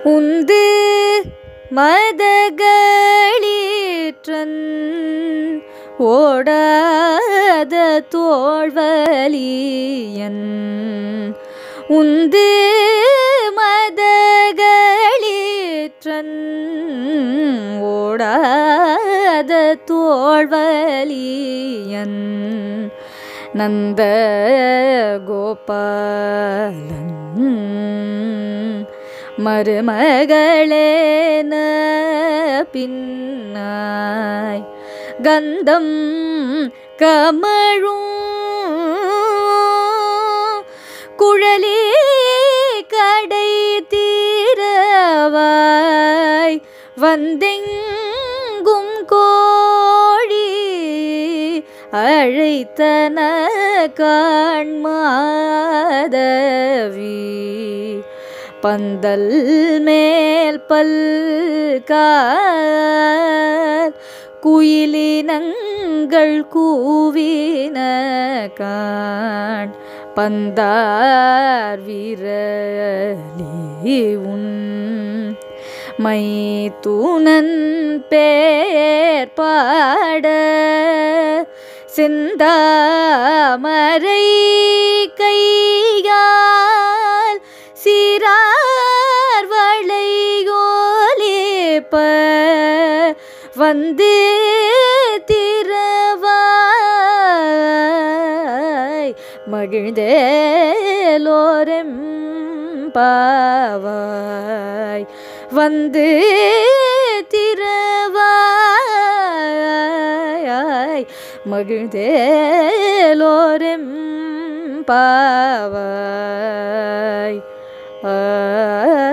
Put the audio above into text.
உந்து மதகளீற்றன் ஓடாத தோழ்வலியன் உந்து மதகளீற்றன் ஓடாத தோழ்வலியன் நந்த கோபாலன் மருமகளேன பின்னாய் கந்தம் கமழும் குழலி கடை தீரவாய் வந்தெங்கும் கோழி அழைத்தன காண்மாதவி பந்தல் மேல் பல்கால் குயிலினங்கள் கூவின காண் பந்தார் விரலி உன் மை தூணன் பேர் பாட செந்தாமரை கையால் சீரார் வளையோலிப்ப வந்து திரவாய் மகிழ்ந்தேலோரெம் பாவாய் வந்து திரவாய் மகிழ்ந்தேலோரெம் பாவாய் ஆ